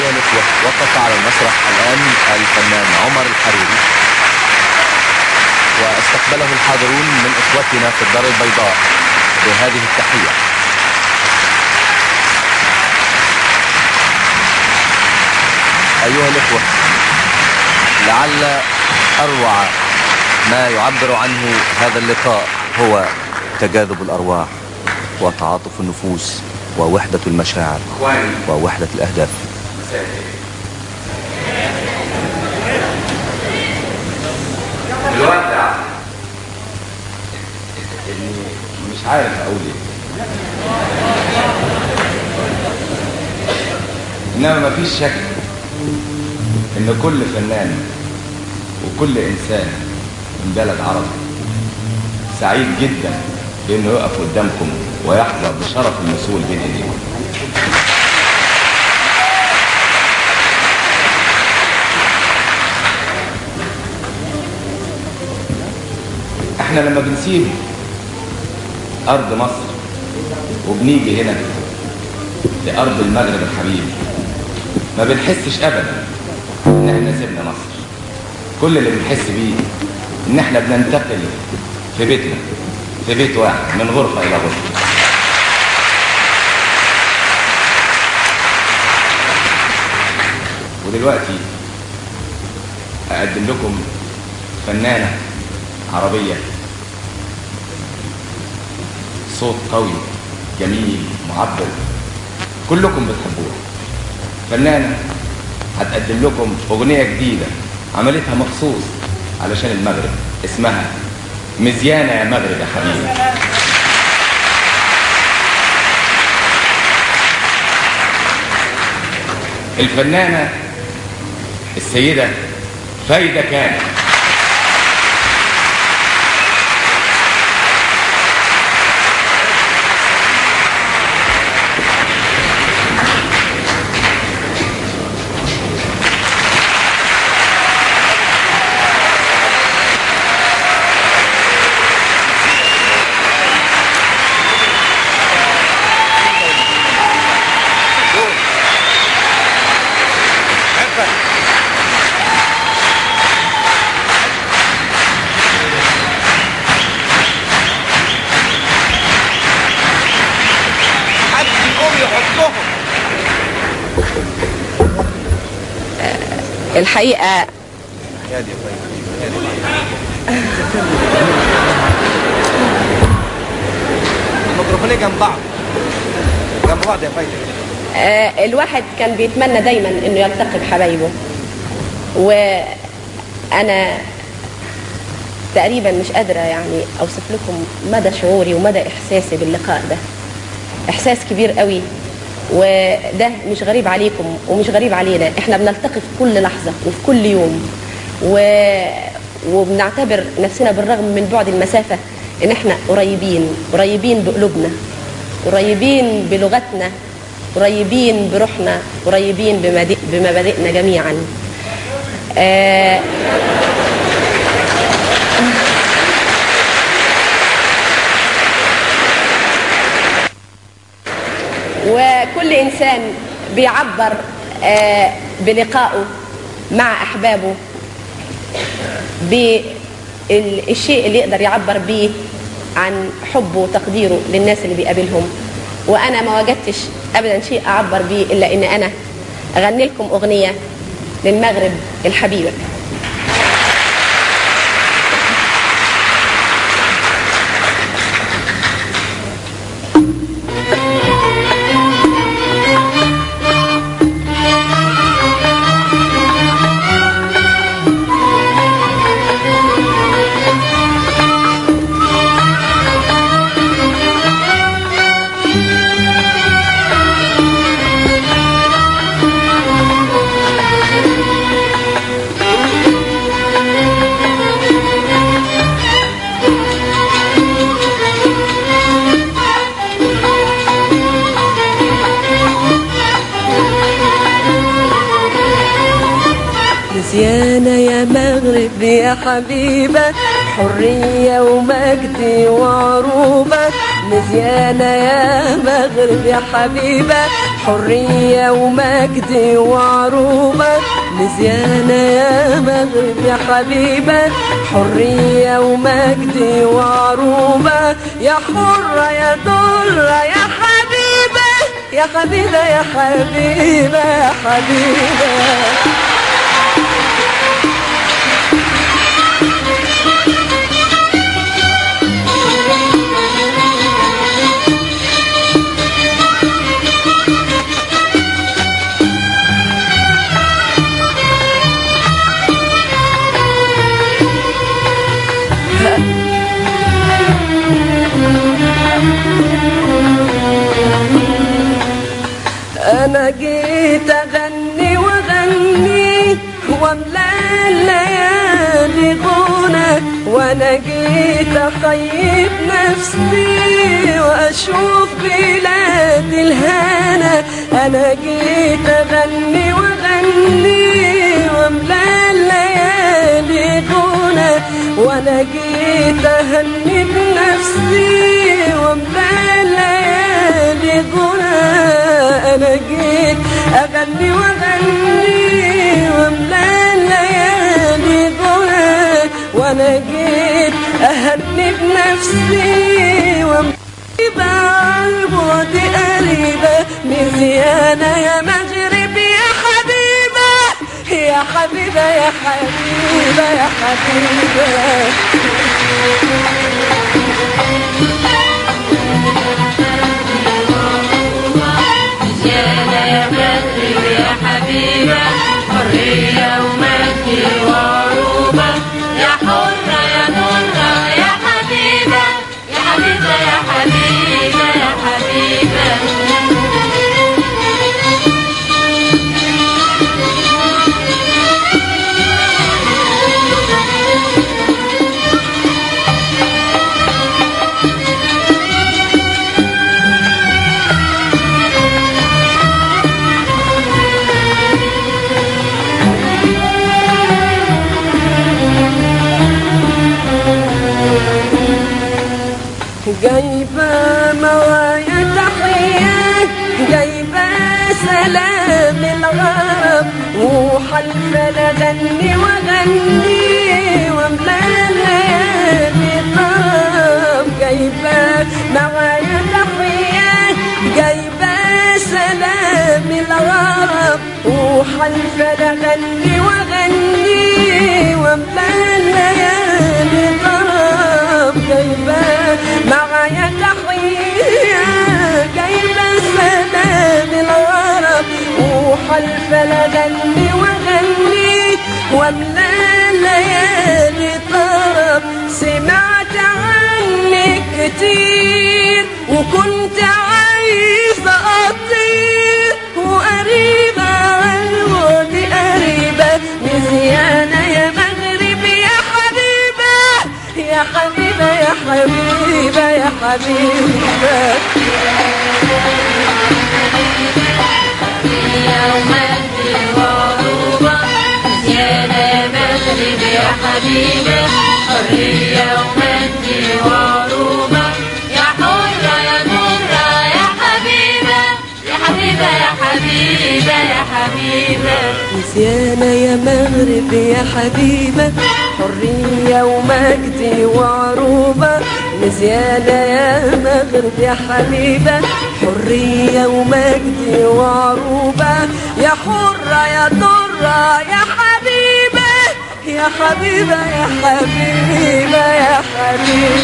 أيها الإخوة وقف على المسرح الآن الفنان عمر الحريري واستقبله الحاضرون من إخوتنا في الدار البيضاء بهذه التحية أيها الإخوة لعل أروع ما يعبر عنه هذا اللقاء هو تجاذب الأرواح وتعاطف النفوس ووحدة المشاعر ووحدة الأهداف الوضع اللي مش عارف اقول ايه انما مفيش شك ان كل فنان وكل انسان من بلد عربي سعيد جدا بانه يقف قدامكم ويحظى بشرف المسؤول بين ايديكم احنا لما بنسيب ارض مصر وبنيجي هنا لارض المغرب الحبيب ما بنحسش ابدا ان احنا سيبنا مصر كل اللي بنحس بيه ان احنا بننتقل في بيتنا في بيت واحد من غرفة الى غرفة ودلوقتي اقدم لكم فنانة عربية صوت قوي جميل معبر كلكم بتحبوها فنانة هتقدم لكم أغنية جديدة عملتها مخصوص علشان المغرب اسمها مزيانة يا مغرب يا حبيبي الفنانة السيدة فايدة كامل حد يقوم يحطهم الحقيقة الميكروفونين جنب بعض جنب بعض يا فايدة آه، الواحد كان بيتمنى دايما انه يلتقي بحبايبه وانا تقريبا مش قادرة يعني اوصف لكم مدى شعوري ومدى احساسي باللقاء ده احساس كبير قوي وده مش غريب عليكم ومش غريب علينا احنا بنلتقي في كل لحظة وفي كل يوم و... وبنعتبر نفسنا بالرغم من بعد المسافة ان احنا قريبين قريبين بقلوبنا قريبين بلغتنا قريبين بروحنا قريبين بمبادئ- بمبادئنا جميعا آه وكل انسان بيعبر آه بلقائه مع احبابه بالشيء اللي يقدر يعبر بيه عن حبه وتقديره للناس اللي بيقابلهم وانا ما وجدتش ابدا شيء اعبر بيه الا ان انا اغني لكم اغنيه للمغرب الحبيبه نسيانة يا مغرب يا حبيبة حرية ومجد وعروبة نسيانة يا مغرب يا حبيبة حرية ومجد وعروبة مزيانة يا مغرب يا حبيبة حرية ومجد وعروبة يا حرة يا درة يا حبيبة يا حبيبة يا حبيبة يا حبيبة انا جيت اغني واغني واملا الليالي غنى وانا جيت اخيب نفسي واشوف بلاد الهنا انا جيت اغني واغني واملا الليالي غنى وانا جيت اهني بنفسي واملا الليالي غنى انا جيت اغني واغني واملا الليالي غنى وانا جيت اهني بنفسي واملا بعد قريبة مزيانة يا مغرب يا حبيبة يا حبيبة يا حبيبة يا حبيبة زيادة يا مغرب يا حبيبة حرية ومجد وعروبة يا حرة يا نورة يا حبيبة يا حبيبة يا حبيبة يا حبيبة جايبة موايا تحية جايبة سلام الغرب وحلفة لغني وغني واملا الليالي طرب جايبة موايا تحية جايبة سلام الغرب وحلفة لغني وغني واملا الليالي طرب جايبة معايا تحية جايبة سلام العرب وحلفة لغني وغني واملا ليالي طرب سمعت عنك كتير وكنت عايزة أطير وقريبة عالوادي قريبة مزيانة يا مغرب يا حبيبة يا حبيبة يا حبيبة يا حبيبة حرية ومجد وعروبة زيادة يا مغرب يا حبيبة حرية ومجد وعروبة يا حرة يا نورة يا حبيبة يا حبيبة يا حبيبة يا حبيبة نسيانة يا مغرب يا حبيبة حرية ومجد وعروبة نسيانة يا مغرب يا حبيبة حرية ومجد وعروبة يا حرة يا درة يا حبيبة يا حبيبة يا حبيبة يا حبيبة